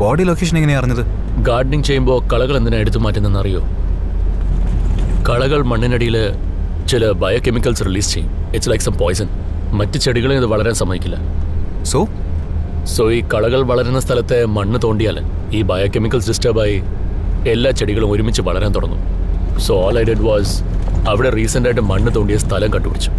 body location എങ്ങനെയാ അറിഞ്ഞത് gardening ചെയ്യുമ്പോൾ കളകൾ എന്തിനാ എടുത്തു മാറ്റുന്നതെന്ന് അറിയോ കളകൾ മണ്ണിനടിയിൽ ചില ബയോകെമിക്കൽസ് റിലീസ് ചെയ്യും ഇറ്റ്സ് ലൈക്ക് സം പോയ്സൺ മറ്റ് ചെടികളെ ഇത് വളരാൻ സമ്മതിക്കില്ല സോ സോ ഈ കളകൾ വളരുന്ന സ്ഥലത്തെ മണ്ണ് തോണ്ടിയാൽ ഈ ബയോകെമിക്കൽസ് ഡിസ്റ്റർബായി എല്ലാ ചെടികളും ഒരുമിച്ച് വളരാൻ തുടങ്ങും so all I did was അവിടെ റീസെൻ്റ് ആയിട്ട് മണ്ണ് തോണ്ടിയ സ്ഥലം കണ്ടുപിടിച്ചു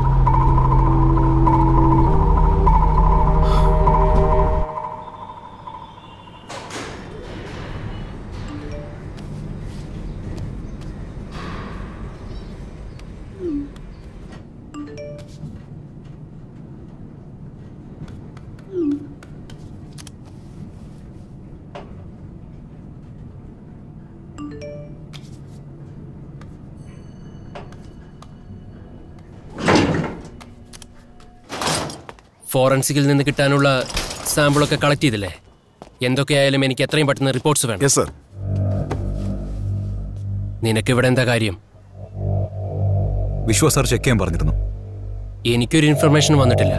ഫോറൻസിക്കിൽ നിന്ന് കിട്ടാനുള്ള സാമ്പിളൊക്കെ കളക്ട് ചെയ്തില്ലേ എന്തൊക്കെയായാലും എനിക്ക് എത്രയും പെട്ടെന്ന് റിപ്പോർട്ട്സ് വേണം യെസ് സർ നിനക്ക് ഇവിടെ എന്താ കാര്യം വിശ്വ സാർ ചെക്ക് ചെയ്യാൻ പറഞ്ഞിരുന്നു എനിക്കൊരു ഇൻഫർമേഷൻ വന്നിട്ടില്ല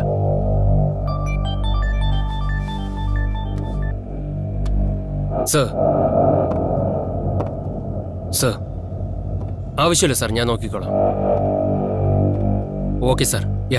സർ സർ ആവശ്യമില്ല സാർ ഞാൻ നോക്കിക്കോളാം ഓക്കെ സാർ യാ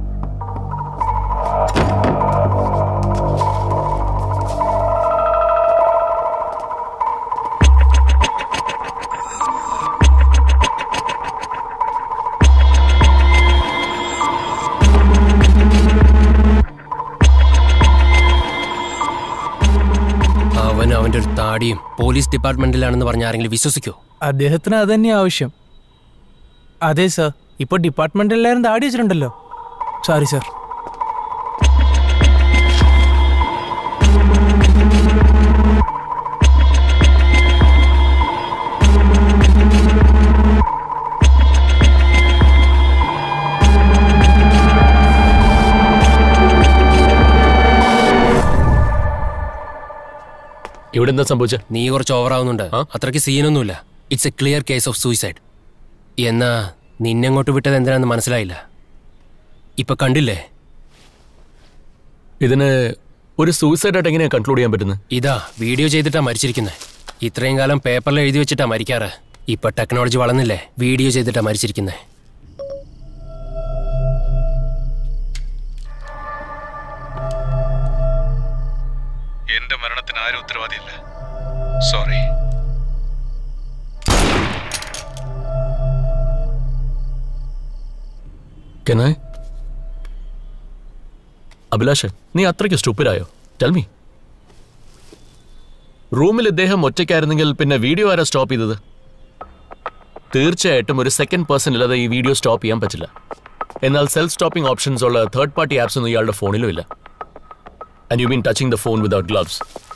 അവൻ അവന്റെ ഒരു താടിയും പോലീസ് ഡിപ്പാർട്ട്മെന്റിലാണെന്ന് പറഞ്ഞ ആരെങ്കിലും വിശ്വസിക്കോ അദ്ദേഹത്തിന് അത് തന്നെ ആവശ്യം അതെ സർ ഇപ്പൊ ഡിപ്പാർട്ട്മെന്റ് എല്ലാവരും താടി വെച്ചിട്ടുണ്ടല്ലോ സോറി സർ ഇവിടെ എന്താ സംഭവിച്ച നീ കുറച്ച് ഓവറാവുന്നുണ്ട് അത്രയ്ക്ക് സീനൊന്നുമില്ല it's a clear case of suicide എന്നാ നിന്നെങ്ങോട്ട് വിട്ടത് എന്തിനാന്ന് മനസ്സിലായില്ല ഇപ്പൊ കണ്ടില്ലേ ഇതിന് ഒരു സൂയിസൈഡ് ആയിട്ട് എങ്ങനെയാ കൺക്ലൂഡ് ചെയ്യാൻ പറ്റുന്നത് ഇതാ വീഡിയോ ചെയ്തിട്ടാ മരിച്ചിരിക്കുന്നത് ഇത്രയും കാലം പേപ്പറിൽ എഴുതി വെച്ചിട്ടാ മരിക്കാറ് ഇപ്പൊ ടെക്നോളജി വളർന്നില്ലേ വീഡിയോ ചെയ്തിട്ടാ മരിച്ചിരിക്കുന്നത് എന്റെ മരണത്തിന് ആരും ഉത്തരവാദിയല്ല സോറി കെനായ് അഭിലാഷ് നീ അത്രയ്ക്ക് സ്റ്റുപ്പിലായോ ടെൽമി റൂമിൽ ഇദ്ദേഹം ഒറ്റയ്ക്കായിരുന്നെങ്കിൽ പിന്നെ വീഡിയോ ആരാ സ്റ്റോപ്പ് ചെയ്തത് തീർച്ചയായിട്ടും ഒരു സെക്കൻഡ് പേഴ്സൺ ഇല്ലാതെ ഈ വീഡിയോ സ്റ്റോപ്പ് ചെയ്യാൻ പറ്റില്ല എന്നാൽ സെൽഫ് സ്റ്റോപ്പിംഗ് ഓപ്ഷൻസ് ഉള്ള തേർഡ് പാർട്ടി ആപ്സ് ഒന്നും ഇയാളുടെ ഫോണിലും ഇല്ല and you mean touching the phone without gloves